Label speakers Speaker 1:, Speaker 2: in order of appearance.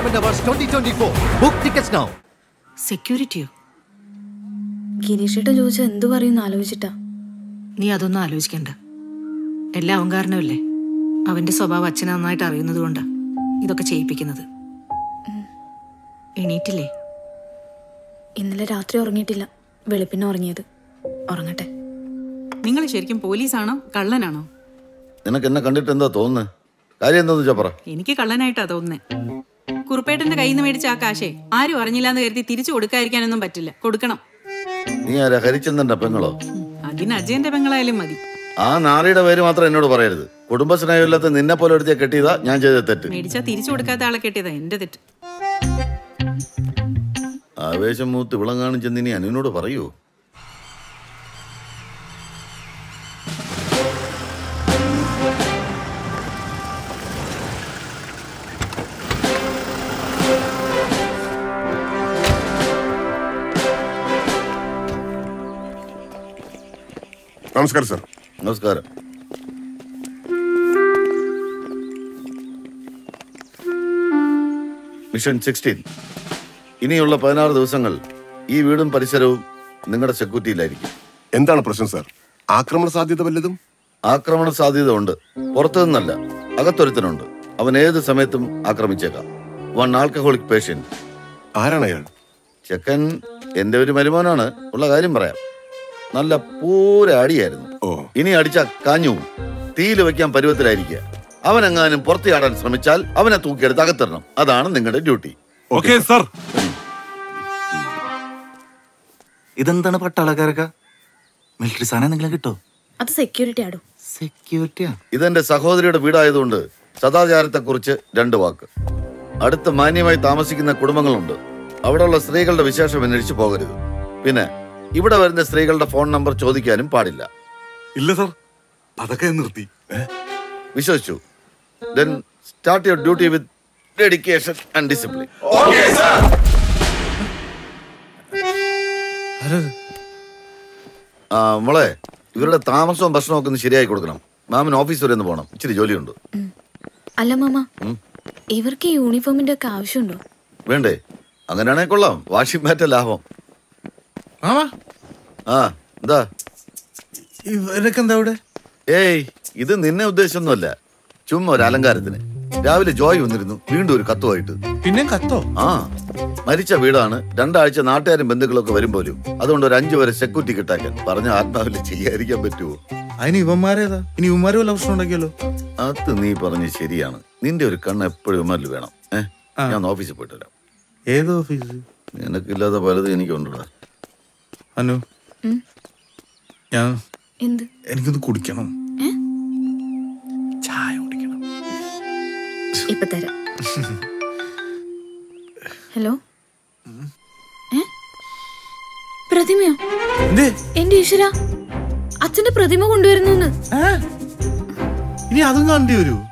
Speaker 1: Diamond Awards 2024. Book tickets now.
Speaker 2: സെക്യൂരിറ്റിയോ
Speaker 3: ഗിരീഷേട്ടൻ ചോദിച്ചാൽ എന്തു പറയുമെന്ന് ആലോചിച്ചിട്ടാ
Speaker 2: നീ അതൊന്നും ആലോചിക്കണ്ട എല്ലാം അവൻ കാരണമല്ലേ അവന്റെ സ്വഭാവം അച്ഛനെ നന്നായിട്ട് അറിയുന്നത് കൊണ്ടാ ഇതൊക്കെ ചെയ്യിപ്പിക്കുന്നത് എണീറ്റില്ലേ
Speaker 3: ഇന്നലെ രാത്രി ഉറങ്ങിയിട്ടില്ല വെളുപ്പിനെ ഉറങ്ങിയത് ഉറങ്ങട്ടെ
Speaker 4: നിങ്ങൾ ശരിക്കും പോലീസാണോ കള്ളനാണോ
Speaker 5: നിനക്ക് എന്നെ കണ്ടിട്ട് എന്താ തോന്നുന്നത് കാര്യം എന്താന്ന് വെച്ചാ പറ
Speaker 4: എനിക്ക് കള്ളനായിട്ടാ തോന്നുന്നേ കുറുപ്പേട്ടന്റെ കയ്യിൽ നിന്ന് മേടിച്ച ആ കാശേ ആരും അറിഞ്ഞില്ലാന്ന് കരുതി തിരിച്ചു കൊടുക്കാതിരിക്കാനൊന്നും പറ്റില്ല കൊടുക്കണം
Speaker 5: നീ ആരാ ഹരിചന്ദ്രന്റെ പെങ്ങളോ
Speaker 4: അതിന് അജയന്റെ പെങ്ങളായാലും മതി
Speaker 5: ആ നാറിയുടെ പേര് മാത്രം എന്നോട് പറയരുത് കുടുംബ സ്നേഹമില്ലാത്ത നിന്നെ പോലെ എടുത്തിയ കെട്ടിയതാ ഞാൻ ചെയ്ത തെറ്റ്
Speaker 4: മേടിച്ചാ തിരിച്ചു കൊടുക്കാത്ത ആളെ കെട്ടിയതാ എന്റെ തെറ്റ്
Speaker 5: ആവേശം മൂത്ത് വിളങ്ങാനും ചെന്ന് ഇനി അനുവിനോട് പറയൂ
Speaker 6: നമസ്കാരം സാർ
Speaker 5: നമസ്കാരം മിഷൻ സിക്സ്റ്റീൻ ഇനിയുള്ള പതിനാറ് ദിവസങ്ങൾ ഈ വീടും പരിസരവും നിങ്ങളുടെ സെക്യൂരിറ്റിയിലായിരിക്കും
Speaker 6: എന്താണ് പ്രശ്നം സാർ ആക്രമണ സാധ്യത വല്ലതും
Speaker 5: ആക്രമണ സാധ്യത ഉണ്ട് പുറത്തു നിന്നല്ല അകത്തൊരുത്തനുണ്ട് അവൻ ഏത് സമയത്തും ആക്രമിച്ചേക്കാം വൺ ആൽക്കഹോളിക് പേഷ്യന്റ്
Speaker 6: ആരാണ് അയാൾ
Speaker 5: ചെക്കൻ എന്റെ ഒരു മരുമോനാണ് ഉള്ള കാര്യം പറയാം നല്ല പൂര അടിയായിരുന്നു
Speaker 6: ഓ
Speaker 5: ഇനി അടിച്ച കാഞ്ഞു തീയിൽ വെക്കാൻ പരുവത്തിലായിരിക്കുക അവനെങ്ങാനും പുറത്തിയാടാൻ ശ്രമിച്ചാൽ അവനെ തൂക്കിയെടുത്ത് അകത്തിടണം അതാണ് നിങ്ങളുടെ ഡ്യൂട്ടി
Speaker 6: ഓക്കെ സാർ
Speaker 7: ഇതെന്താണ് പട്ടാളക്കാരൊക്കെ മിലിറ്ററി സാധനം എന്തെങ്കിലും കിട്ടോ
Speaker 3: അത് സെക്യൂരിറ്റി ആടും
Speaker 7: സെക്യൂരിറ്റിയാ
Speaker 5: ഇതെന്റെ സഹോദരിയുടെ വീടായതുകൊണ്ട് സദാചാരത്തെക്കുറിച്ച് രണ്ട് വാക്ക് അടുത്ത് മാന്യമായി താമസിക്കുന്ന കുടുംബങ്ങളുണ്ട് അവിടെയുള്ള സ്ത്രീകളുടെ വിശേഷം അന്വേഷിച്ച് പോകരുത് പിന്നെ ഇവിടെ വരുന്ന സ്ത്രീകളുടെ ഫോൺ നമ്പർ ചോദിക്കാനും പാടില്ല
Speaker 7: ഇല്ല സാർ അതൊക്കെ നിർത്തി
Speaker 5: വിശ്വസിച്ചു then start your duty with dedication and discipline ആ മോളെ ഇവരുടെ താമസവും ഭക്ഷണവും ഒക്കെ ഒന്ന് ശരിയായി കൊടുക്കണം മാമിന് ഓഫീസ് വരെ ഒന്ന് പോകണം ഇച്ചിരി ജോലിയുണ്ട്
Speaker 3: അല്ല മാമ ഇവർക്ക് ഈ യൂണിഫോമിന്റെ ഒക്കെ ആവശ്യമുണ്ടോ
Speaker 5: വേണ്ടേ അങ്ങനെയാണെങ്കിൽ കൊള്ളാം വാഷിംഗ് മാറ്റ ലാഭം
Speaker 8: മാമാ
Speaker 5: ആ എന്താ
Speaker 8: ഇവരൊക്കെ എന്താ ഇവിടെ
Speaker 5: ഏയ് ഇത് നിന്നെ ഉദ്ദേശമൊന്നുമല്ല ചുമ്മാ ഒരു അലങ്കാരത്തിന് രാവിലെ ജോയ് വന്നിരുന്നു വീണ്ടും ഒരു കത്തുമായിട്ട്
Speaker 8: പിന്നെ കത്തോ
Speaker 5: ആ മരിച്ച വീടാണ് രണ്ടാഴ്ച നാട്ടുകാരും ബന്ധുക്കളൊക്കെ വരും പോലും അതുകൊണ്ട് ഒരു അഞ്ചു വരെ സെക്യൂരിറ്റി കിട്ടാക്കാൻ പറഞ്ഞ ആത്മാവില് ചെയ്യാതിരിക്കാൻ പറ്റുമോ
Speaker 8: അതിന് ഇവന്മാരേതാ ഇനി ഇവന്മാര് വല്ല പ്രശ്നം ഉണ്ടാക്കിയല്ലോ
Speaker 5: അത് നീ പറഞ്ഞ് ശരിയാണ് നിന്റെ ഒരു കണ്ണ് എപ്പോഴും ഉമ്മരിൽ വേണം ഏ
Speaker 8: ആ.
Speaker 5: ഞാൻ ഓഫീസിൽ പോയിട്ട് വരാം
Speaker 8: ഏത് ഓഫീസ്
Speaker 5: നിനക്കില്ലാത്ത പലതും എനിക്കുണ്ടടാ
Speaker 8: അനു
Speaker 3: ഉം.
Speaker 8: ഞാൻ
Speaker 3: എന്ത്
Speaker 8: എനിക്കൊന്ന് കുടിക്കണം
Speaker 3: ഏ?
Speaker 8: ചായ കുടിക്കണം
Speaker 3: ഇപ്പൊ തരാം ഹലോ ഏ? പ്രതിമയോ
Speaker 8: എന്തേ
Speaker 3: എന്റെ ഈശ്വര അച്ഛന്റെ പ്രതിമ കൊണ്ടുവരുന്നു
Speaker 8: ഇനി അതും കണ്ടി വരൂ